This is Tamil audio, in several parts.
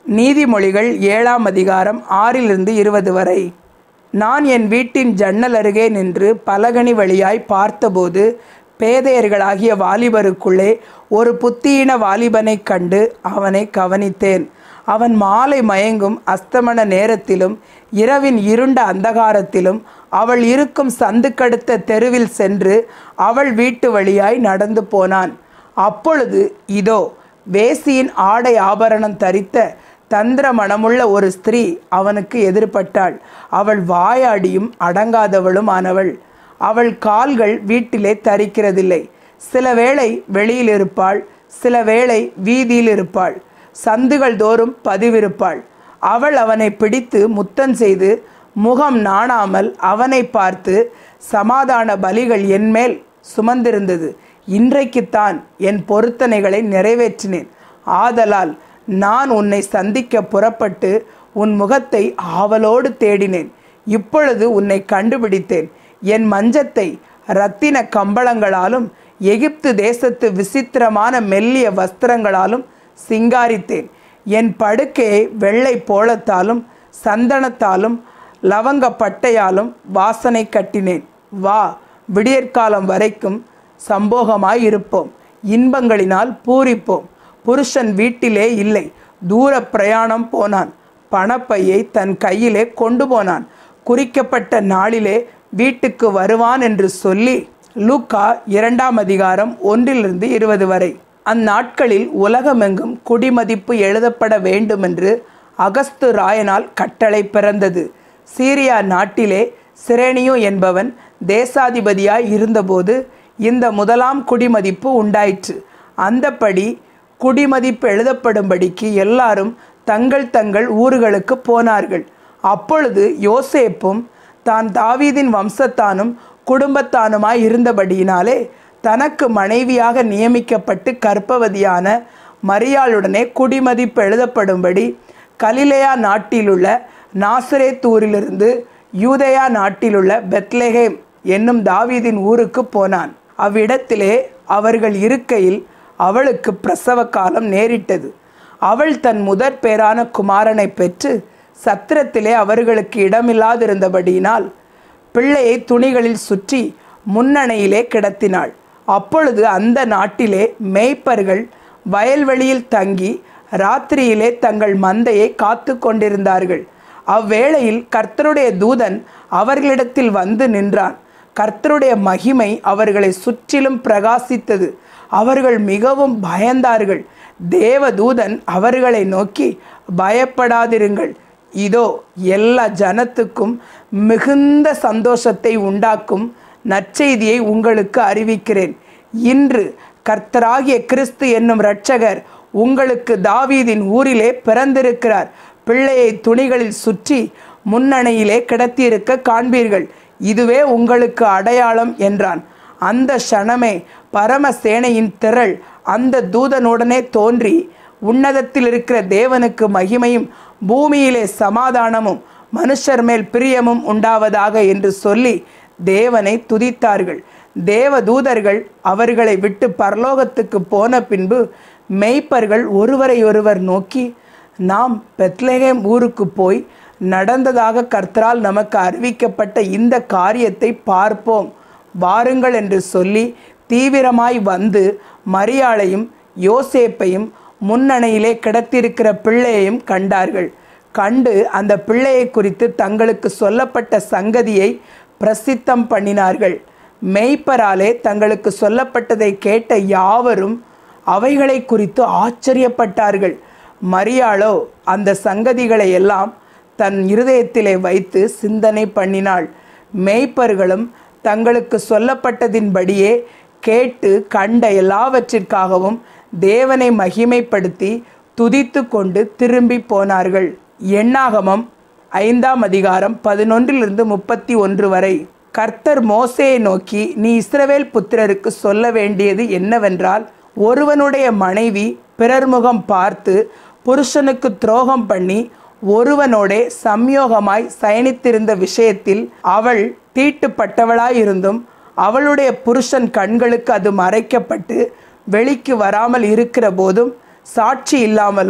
நீதிமொழிகள் ஏழாம் அதிகாரம் ஆறிலிருந்து இருபது வரை நான் என் வீட்டின் ஜன்னல் அருகே நின்று பலகனி வழியாய் பார்த்தபோது பேதையர்களாகிய வாலிபருக்குள்ளே ஒரு புத்தியின வாலிபனைக் கண்டு அவனை கவனித்தேன் அவன் மாலை மயங்கும் அஸ்தமன நேரத்திலும் இரவின் இருண்ட அந்தகாரத்திலும் அவள் இருக்கும் சந்துக்கடுத்த தெருவில் சென்று அவள் வீட்டு வழியாய் நடந்து போனான் அப்பொழுது இதோ வேசியின் ஆடை ஆபரணம் தரித்த தந்திர மனமுள்ள ஒரு ஸ்திரீ அவனுக்கு எதிர்பட்டாள் அவள் வாயாடியும் அடங்காதவளும் ஆனவள் அவள் கால்கள் வீட்டிலே தரிக்கிறதில்லை சில வேளை வெளியில் இருப்பாள் சில வேளை வீதியில் இருப்பாள் சந்துகள் தோறும் பதிவிருப்பாள் அவள் அவனை பிடித்து முத்தம் செய்து முகம் நாணாமல் அவனை பார்த்து சமாதான பலிகள் என்மேல் சுமந்திருந்தது இன்றைக்குத்தான் என் பொருத்தனைகளை நிறைவேற்றினேன் ஆதலால் நான் உன்னை சந்திக்க புறப்பட்டு உன் முகத்தை ஆவலோடு தேடினேன் இப்பொழுது உன்னை கண்டுபிடித்தேன் என் மஞ்சத்தை இரத்தின கம்பளங்களாலும் எகிப்து தேசத்து விசித்திரமான மெல்லிய வஸ்திரங்களாலும் சிங்காரித்தேன் என் படுக்கையை வெள்ளை போளத்தாலும் சந்தனத்தாலும் லவங்க பட்டையாலும் வாசனை கட்டினேன் வா விடியற்காலம் வரைக்கும் சம்போகமாய் இருப்போம் இன்பங்களினால் பூரிப்போம் புருஷன் வீட்டிலே இல்லை தூர பிரயாணம் போனான் பணப்பையை தன் கையிலே கொண்டு போனான் குறிக்கப்பட்ட நாளிலே வீட்டுக்கு வருவான் என்று சொல்லி லூக்கா இரண்டாம் அதிகாரம் ஒன்றிலிருந்து இருபது வரை அந்நாட்களில் உலகமெங்கும் குடிமதிப்பு எழுதப்பட வேண்டுமென்று அகஸ்து ராயனால் கட்டளை பிறந்தது சீரியா நாட்டிலே சிரேனியோ என்பவன் தேசாதிபதியாய் இருந்தபோது இந்த முதலாம் குடிமதிப்பு உண்டாயிற்று அந்தப்படி குடிமதிப்பு எழுதப்படும்படிக்கு எல்லாரும் தங்கள் தங்கள் ஊர்களுக்கு போனார்கள் அப்பொழுது யோசேப்பும் தான் தாவீதின் வம்சத்தானும் குடும்பத்தானுமாய் இருந்தபடியினாலே தனக்கு மனைவியாக நியமிக்கப்பட்டு கற்பவதியான மரியாளுடனே குடிமதிப்பு எழுதப்படும்படி கலிலேயா நாட்டிலுள்ள நாசரேத்தூரிலிருந்து யூதேயா நாட்டிலுள்ள பெத்லெஹேம் என்னும் தாவீதின் ஊருக்கு போனான் அவ்விடத்திலே அவர்கள் இருக்கையில் அவளுக்கு பிரசவ காலம் நேரிட்டது அவள் தன் முதற் பேரான குமாரனை பெற்று சத்திரத்திலே அவர்களுக்கு இடமில்லாதிருந்தபடியினால் பிள்ளையை துணிகளில் சுற்றி முன்னணையிலே கிடத்தினாள் அப்பொழுது அந்த நாட்டிலே மேய்ப்பர்கள் வயல்வெளியில் தங்கி ராத்திரியிலே தங்கள் மந்தையை காத்து கொண்டிருந்தார்கள் அவ்வேளையில் கர்த்தருடைய தூதன் அவர்களிடத்தில் வந்து நின்றான் கர்த்தருடைய மகிமை அவர்களை சுற்றிலும் பிரகாசித்தது அவர்கள் மிகவும் பயந்தார்கள் தேவதூதன் அவர்களை நோக்கி பயப்படாதிருங்கள் இதோ எல்லா ஜனத்துக்கும் மிகுந்த சந்தோஷத்தை உண்டாக்கும் நற்செய்தியை உங்களுக்கு அறிவிக்கிறேன் இன்று கர்த்தராகிய கிறிஸ்து என்னும் இரட்சகர் உங்களுக்கு தாவீதின் ஊரிலே பிறந்திருக்கிறார் பிள்ளையை துணிகளில் சுற்றி முன்னணையிலே கிடத்தியிருக்க காண்பீர்கள் இதுவே உங்களுக்கு அடையாளம் என்றான் அந்த க்ஷணமே பரமசேனையின் திரள் அந்த தூதனுடனே தோன்றி உன்னதத்தில் இருக்கிற தேவனுக்கு மகிமையும் பூமியிலே சமாதானமும் மனுஷர் மேல் பிரியமும் உண்டாவதாக என்று சொல்லி தேவனை துதித்தார்கள் தேவ தூதர்கள் அவர்களை விட்டு பரலோகத்துக்கு போன பின்பு மெய்ப்பர்கள் ஒருவரை ஒருவர் நோக்கி நாம் பெத்லகேம் ஊருக்கு போய் நடந்ததாக கர்த்தரால் நமக்கு அறிவிக்கப்பட்ட இந்த காரியத்தை பார்ப்போம் வாருங்கள் என்று சொல்லி தீவிரமாய் வந்து மரியாளையும் யோசேப்பையும் முன்னணையிலே கிடத்திருக்கிற பிள்ளையையும் கண்டார்கள் கண்டு அந்த பிள்ளையை குறித்து தங்களுக்கு சொல்லப்பட்ட சங்கதியை பிரசித்தம் பண்ணினார்கள் மெய்ப்பராலே தங்களுக்கு சொல்லப்பட்டதை கேட்ட யாவரும் அவைகளை குறித்து ஆச்சரியப்பட்டார்கள் மரியாளோ அந்த சங்கதிகளை எல்லாம் தன் இருதயத்திலே வைத்து சிந்தனை பண்ணினாள் மேய்ப்பர்களும் தங்களுக்கு சொல்லப்பட்டதின்படியே கேட்டு கண்ட எல்லாவற்றிற்காகவும் தேவனை மகிமைப்படுத்தி துதித்து கொண்டு திரும்பி போனார்கள் எண்ணாகமம் ஐந்தாம் அதிகாரம் பதினொன்றிலிருந்து முப்பத்தி ஒன்று வரை கர்த்தர் மோசேயை நோக்கி நீ இஸ்ரவேல் புத்திரருக்கு சொல்ல வேண்டியது என்னவென்றால் ஒருவனுடைய மனைவி பிறர் முகம் பார்த்து புருஷனுக்கு துரோகம் பண்ணி ஒருவனோடே சம்யோகமாய் சயனித்திருந்த விஷயத்தில் அவள் தீட்டுப்பட்டவளாயிருந்தும் அவளுடைய புருஷன் கண்களுக்கு அது மறைக்கப்பட்டு வெளிக்கு வராமல் இருக்கிற போதும் சாட்சி இல்லாமலும்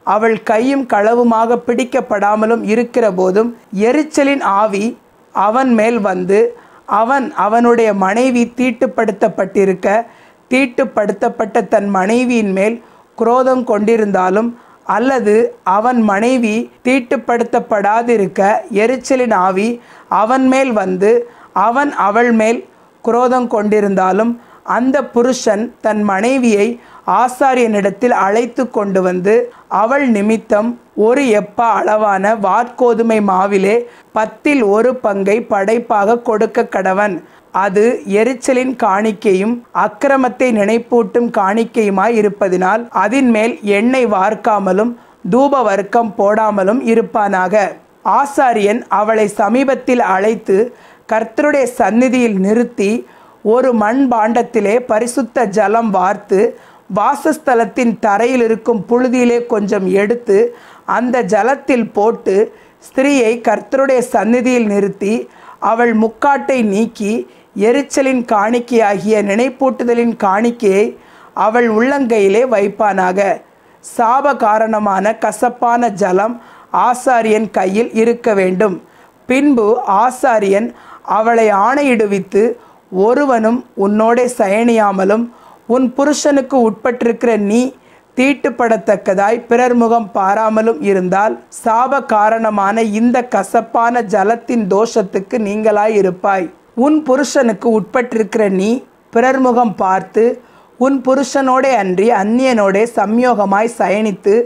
அவள் கையும் களவுமாக பிடிக்கப்படாமலும் இருக்கிற போதும் எரிச்சலின் ஆவி அவன் மேல் வந்து அவன் அவனுடைய மனைவி தீட்டுப்படுத்தப்பட்டிருக்க தீட்டுப்படுத்தப்பட்ட தன் மனைவியின் மேல் குரோதம் கொண்டிருந்தாலும் அல்லது அவன் மனைவி தீட்டுப்படுத்தப்படாதிருக்க எரிச்சலின் ஆவி அவன் மேல் வந்து அவன் அவள் மேல் குரோதம் கொண்டிருந்தாலும் அந்த புருஷன் தன் மனைவியை ஆசாரியனிடத்தில் அழைத்து கொண்டு வந்து அவள் நிமித்தம் ஒரு எப்பா அளவான வாற்கோதுமை மாவிலே பத்தில் ஒரு பங்கை படைப்பாக கொடுக்க கடவன் அது எரிச்சலின் காணிக்கையும் அக்கிரமத்தை நினைப்பூட்டும் காணிக்கையுமாய் இருப்பதினால் அதின் மேல் எண்ணெய் வார்க்காமலும் தூப வர்க்கம் போடாமலும் இருப்பானாக ஆசாரியன் அவளை சமீபத்தில் அழைத்து கர்த்தருடைய சந்நிதியில் நிறுத்தி ஒரு மண் பாண்டத்திலே பரிசுத்த ஜலம் வார்த்து வாசஸ்தலத்தின் தரையில் இருக்கும் புழுதியிலே கொஞ்சம் எடுத்து அந்த ஜலத்தில் போட்டு ஸ்திரீயை கர்த்தருடைய சந்நிதியில் நிறுத்தி அவள் முக்காட்டை நீக்கி எரிச்சலின் காணிக்கையாகிய நினைப்பூட்டுதலின் காணிக்கையை அவள் உள்ளங்கையிலே வைப்பானாக சாப காரணமான கசப்பான ஜலம் ஆசாரியன் கையில் இருக்க வேண்டும் பின்பு ஆசாரியன் அவளை ஆணையிடுவித்து ஒருவனும் உன்னோடே சயனியாமலும் உன் புருஷனுக்கு உட்பட்டிருக்கிற நீ தீட்டுப்படத்தக்கதாய் பிறர் முகம் பாராமலும் இருந்தால் சாப காரணமான இந்த கசப்பான ஜலத்தின் தோஷத்துக்கு நீங்களாய் இருப்பாய் உன் புருஷனுக்கு உட்பட்டிருக்கிற நீ பிறர் முகம் பார்த்து உன் புருஷனோடே அன்றி அந்நியனோடே சம்யோகமாய் சயனித்து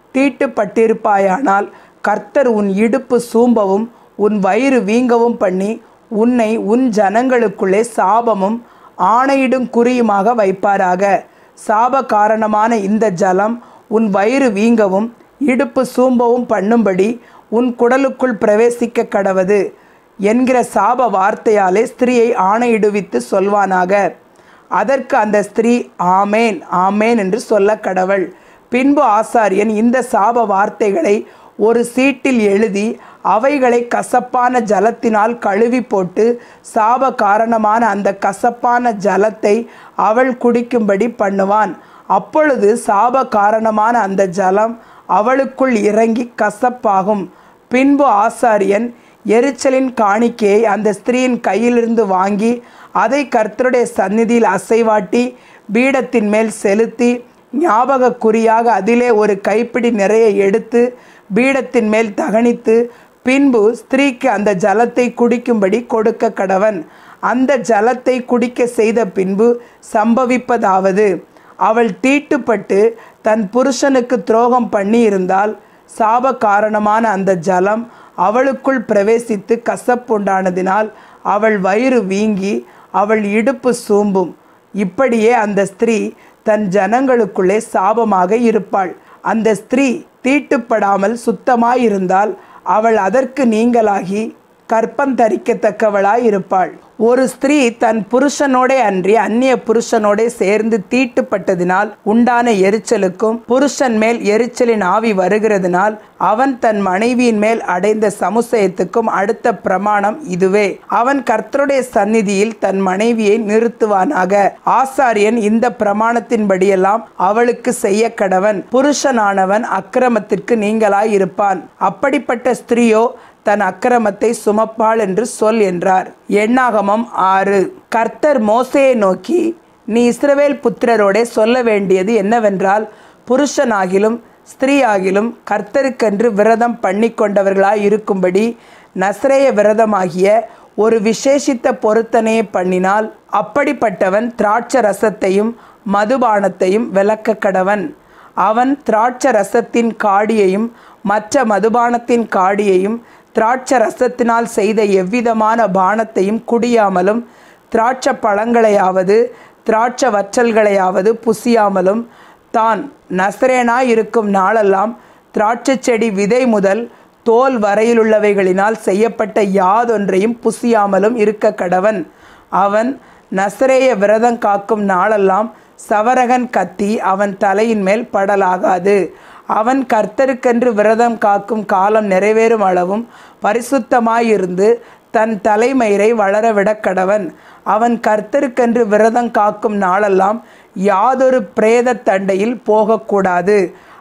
தீட்டுப்பட்டிருப்பாயானால் கர்த்தர் உன் இடுப்பு சூம்பவும் உன் வயிறு வீங்கவும் பண்ணி உன்னை உன் ஜனங்களுக்குள்ளே சாபமும் ஆணையிடும் குறியுமாக வைப்பாராக சாப காரணமான இந்த ஜலம் உன் வயிறு வீங்கவும் இடுப்பு சூம்பவும் பண்ணும்படி உன் குடலுக்குள் பிரவேசிக்க கடவது என்கிற சாப வார்த்தையாலே ஸ்திரீயை ஆணையிடுவித்து சொல்வானாக அதற்கு அந்த ஸ்திரீ ஆமேன் ஆமேன் என்று சொல்ல கடவள் பின்பு ஆசாரியன் இந்த சாப வார்த்தைகளை ஒரு சீட்டில் எழுதி அவைகளை கசப்பான ஜலத்தினால் கழுவி போட்டு சாப காரணமான அந்த கசப்பான ஜலத்தை அவள் குடிக்கும்படி பண்ணுவான் அப்பொழுது சாப காரணமான அந்த ஜலம் அவளுக்குள் இறங்கி கசப்பாகும் பின்பு ஆசாரியன் எரிச்சலின் காணிக்கையை அந்த ஸ்திரீயின் கையிலிருந்து வாங்கி அதை கர்த்தருடைய சந்நிதியில் அசைவாட்டி பீடத்தின் மேல் செலுத்தி ஞாபக குறியாக அதிலே ஒரு கைப்பிடி நிறைய எடுத்து பீடத்தின் மேல் தகனித்து பின்பு ஸ்திரீக்கு அந்த ஜலத்தை குடிக்கும்படி கொடுக்க கடவன் அந்த ஜலத்தை குடிக்க செய்த பின்பு சம்பவிப்பதாவது அவள் தீட்டுப்பட்டு தன் புருஷனுக்கு துரோகம் பண்ணி இருந்தால் சாப காரணமான அந்த ஜலம் அவளுக்குள் பிரவேசித்து கசப்புண்டானதினால் அவள் வயிறு வீங்கி அவள் இடுப்பு சூம்பும் இப்படியே அந்த ஸ்திரீ தன் ஜனங்களுக்குள்ளே சாபமாக இருப்பாள் அந்த ஸ்திரீ தீட்டுப்படாமல் சுத்தமாயிருந்தால் அவள் அதற்கு நீங்களாகி கற்பந்தரிக்கத்தக்கவளாய் இருப்பாள் ஒரு ஸ்திரீ தன் புருஷனோடே அன்றி அந்நிய புருஷனோடே சேர்ந்து தீட்டுப்பட்டதினால் உண்டான எரிச்சலுக்கும் புருஷன் மேல் எரிச்சலின் ஆவி வருகிறதுனால் அவன் தன் மனைவியின் மேல் அடைந்த சமுசயத்துக்கும் அடுத்த பிரமாணம் இதுவே அவன் கர்த்தருடைய சந்நிதியில் தன் மனைவியை நிறுத்துவானாக ஆசாரியன் இந்த பிரமாணத்தின்படியெல்லாம் அவளுக்கு செய்ய கடவன் புருஷனானவன் அக்கிரமத்திற்கு நீங்களாய் இருப்பான் அப்படிப்பட்ட ஸ்திரீயோ தன் அக்கிரமத்தை சுமப்பாள் என்று சொல் என்றார் எண்ணாகமம் ஆறு கர்த்தர் மோசையை நோக்கி நீ இஸ்ரவேல் புத்திரரோடே சொல்ல வேண்டியது என்னவென்றால் புருஷனாகிலும் ஸ்திரீயாகிலும் கர்த்தருக்கென்று விரதம் பண்ணி கொண்டவர்களாய் இருக்கும்படி நசரேய விரதமாகிய ஒரு விசேஷித்த பொருத்தனையை பண்ணினால் அப்படிப்பட்டவன் திராட்ச ரசத்தையும் மதுபானத்தையும் விலக்க கடவன் அவன் திராட்ச ரசத்தின் காடியையும் மற்ற மதுபானத்தின் காடியையும் திராட்ச ரசத்தினால் செய்த எவ்விதமான பானத்தையும் குடியாமலும் திராட்ச பழங்களையாவது திராட்ச வற்றல்களையாவது புசியாமலும் தான் நசரேனாயிருக்கும் நாளெல்லாம் திராட்சை செடி விதை முதல் தோல் வரையிலுள்ளவைகளினால் செய்யப்பட்ட யாதொன்றையும் புசியாமலும் இருக்க கடவன் அவன் நசரேய விரதம் காக்கும் நாளெல்லாம் சவரகன் கத்தி அவன் தலையின் மேல் படலாகாது அவன் கர்த்தருக்கென்று விரதம் காக்கும் காலம் நிறைவேறும் அளவும் பரிசுத்தமாயிருந்து தன் தலைமயிரை வளரவிட கடவன் அவன் கர்த்தருக்கென்று விரதம் காக்கும் நாளெல்லாம் யாதொரு பிரேத தண்டையில் போகக்கூடாது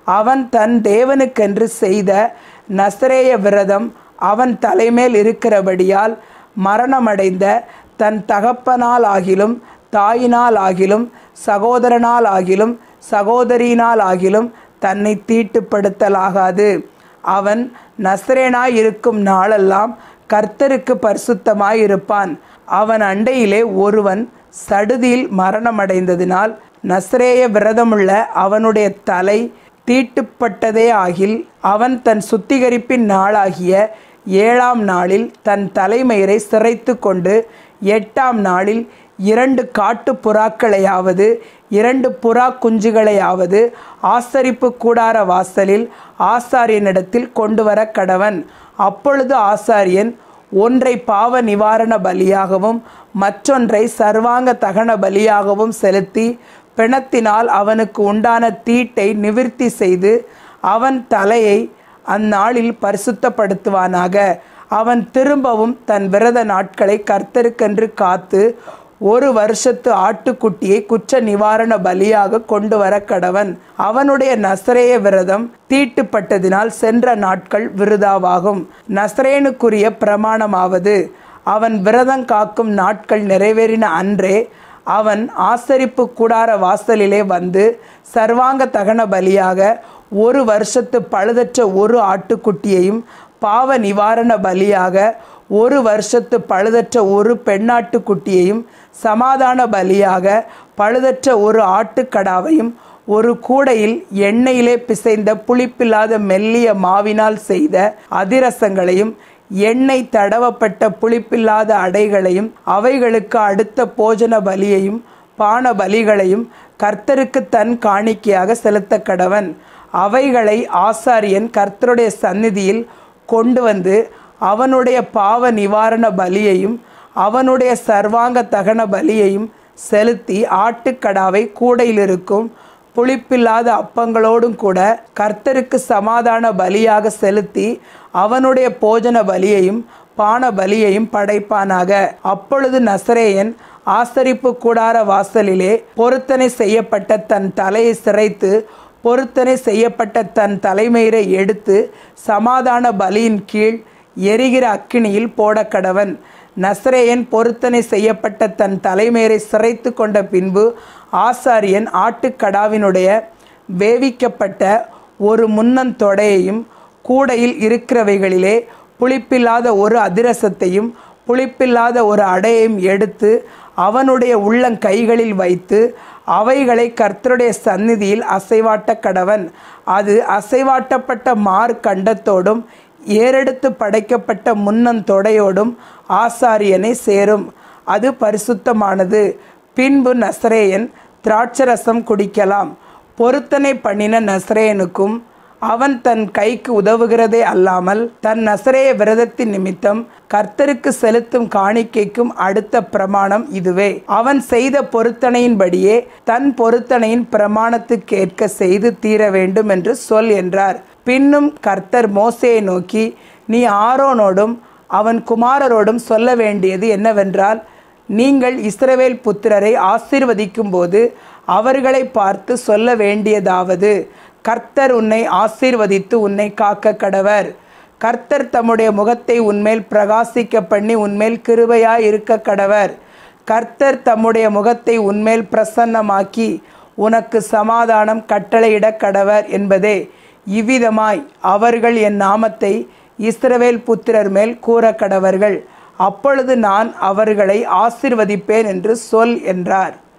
அவன் தன் தேவனுக்கென்று செய்த நசரேய விரதம் அவன் தலைமேல் இருக்கிறபடியால் மரணமடைந்த தன் தகப்பனால் ஆகிலும் தாயினால் ஆகிலும் சகோதரனால் ஆகிலும் சகோதரியினால் ஆகிலும் தன்னை தீட்டுப்படுத்தலாகாது அவன் நசரேனாய் இருக்கும் நாளெல்லாம் கர்த்தருக்கு பரிசுத்தமாய் இருப்பான் அவன் அண்டையிலே ஒருவன் சடுதியில் மரணமடைந்ததினால் நசரேய விரதமுள்ள அவனுடைய தலை தீட்டுப்பட்டதே ஆகில் அவன் தன் சுத்திகரிப்பின் நாளாகிய ஏழாம் நாளில் தன் தலைமயிரை சிரைத்து கொண்டு எட்டாம் நாளில் இரண்டு காட்டு புறாக்களையாவது இரண்டு புறா குஞ்சுகளையாவது ஆசரிப்பு கூடார வாசலில் ஆசாரியனிடத்தில் கொண்டு வர கடவன் அப்பொழுது ஆசாரியன் ஒன்றை பாவ நிவாரண பலியாகவும் மற்றொன்றை சர்வாங்க தகன பலியாகவும் செலுத்தி பிணத்தினால் அவனுக்கு உண்டான தீட்டை நிவிர்த்தி செய்து அவன் தலையை அந்நாளில் பரிசுத்தப்படுத்துவானாக அவன் திரும்பவும் தன் விரத நாட்களை கர்த்தருக்கென்று காத்து ஒரு வருஷத்து ஆட்டுக்குட்டியை குற்ற நிவாரண பலியாக கொண்டு வர கடவன் அவனுடைய நசரேய விரதம் தீட்டுப்பட்டதினால் சென்ற நாட்கள் விருதாவாகும் நசரேனுக்குரிய பிரமாணமாவது அவன் விரதம் காக்கும் நாட்கள் நிறைவேறின அன்றே அவன் ஆசரிப்பு கூடார வாசலிலே வந்து சர்வாங்க தகன பலியாக ஒரு வருஷத்து பழுதற்ற ஒரு ஆட்டுக்குட்டியையும் பாவ நிவாரண பலியாக ஒரு வருஷத்து பழுதற்ற ஒரு பெண்ணாட்டுக்குட்டியையும் சமாதான பலியாக பழுதற்ற ஒரு ஆட்டுக்கடாவையும் ஒரு கூடையில் எண்ணெயிலே பிசைந்த புளிப்பில்லாத மெல்லிய மாவினால் செய்த அதிரசங்களையும் எண்ணெய் தடவப்பட்ட புளிப்பில்லாத அடைகளையும் அவைகளுக்கு அடுத்த போஜன பலியையும் பான பலிகளையும் கர்த்தருக்கு தன் காணிக்கையாக செலுத்த கடவன் அவைகளை ஆசாரியன் கர்த்தருடைய சந்நிதியில் கொண்டு வந்து அவனுடைய பாவ நிவாரண பலியையும் அவனுடைய சர்வாங்க தகன பலியையும் செலுத்தி ஆட்டுக்கடாவை கூடையில் இருக்கும் புளிப்பில்லாத அப்பங்களோடும் கூட கர்த்தருக்கு சமாதான பலியாக செலுத்தி அவனுடைய போஜன பலியையும் பான பலியையும் படைப்பானாக அப்பொழுது நசரேயன் ஆசரிப்பு கூடார வாசலிலே பொருத்தனை செய்யப்பட்ட தன் தலையை சிரைத்து பொருத்தனை செய்யப்பட்ட தன் தலைமயிரை எடுத்து சமாதான பலியின் கீழ் எரிகிற அக்கினியில் போட கடவன் நசரேயன் பொருத்தனை செய்யப்பட்ட தன் தலைமேரை சிரைத்து கொண்ட பின்பு ஆசாரியன் ஆட்டுக்கடாவினுடைய வேவிக்கப்பட்ட ஒரு முன்னந்தொடையையும் கூடையில் இருக்கிறவைகளிலே புளிப்பில்லாத ஒரு அதிரசத்தையும் புளிப்பில்லாத ஒரு அடையையும் எடுத்து அவனுடைய உள்ளங்கைகளில் வைத்து அவைகளை கர்த்தருடைய சந்நிதியில் அசைவாட்ட கடவன் அது அசைவாட்டப்பட்ட மார் கண்டத்தோடும் ஏறெடுத்து படைக்கப்பட்ட முன்னந்தொடையோடும் ஆசாரியனை சேரும் அது பரிசுத்தமானது பின்பு நசரேயன் திராட்சரசம் குடிக்கலாம் பொருத்தனை பண்ணின நசரேயனுக்கும் அவன் தன் கைக்கு உதவுகிறதே அல்லாமல் தன் நசரேய விரதத்தின் நிமித்தம் கர்த்தருக்கு செலுத்தும் காணிக்கைக்கும் அடுத்த பிரமாணம் இதுவே அவன் செய்த பொருத்தனையின்படியே தன் பொருத்தனையின் பிரமாணத்துக்கேற்க செய்து தீர வேண்டும் என்று சொல் என்றார் பின்னும் கர்த்தர் மோசையை நோக்கி நீ ஆரோனோடும் அவன் குமாரரோடும் சொல்ல வேண்டியது என்னவென்றால் நீங்கள் இஸ்ரவேல் புத்திரரை ஆசீர்வதிக்கும் போது அவர்களை பார்த்து சொல்ல வேண்டியதாவது கர்த்தர் உன்னை ஆசீர்வதித்து உன்னை காக்க கடவர் கர்த்தர் தம்முடைய முகத்தை உன்மேல் பிரகாசிக்க பண்ணி உன்மேல் கிருபையாய் இருக்க கடவர் கர்த்தர் தம்முடைய முகத்தை உன்மேல் பிரசன்னமாக்கி உனக்கு சமாதானம் கட்டளையிட கடவர் என்பதே இவ்விதமாய் அவர்கள் என் நாமத்தை இஸ்ரவேல் புத்திரர் மேல் கூற கடவர்கள் அப்பொழுது நான் அவர்களை ஆசிர்வதிப்பேன் என்று சொல் என்றார்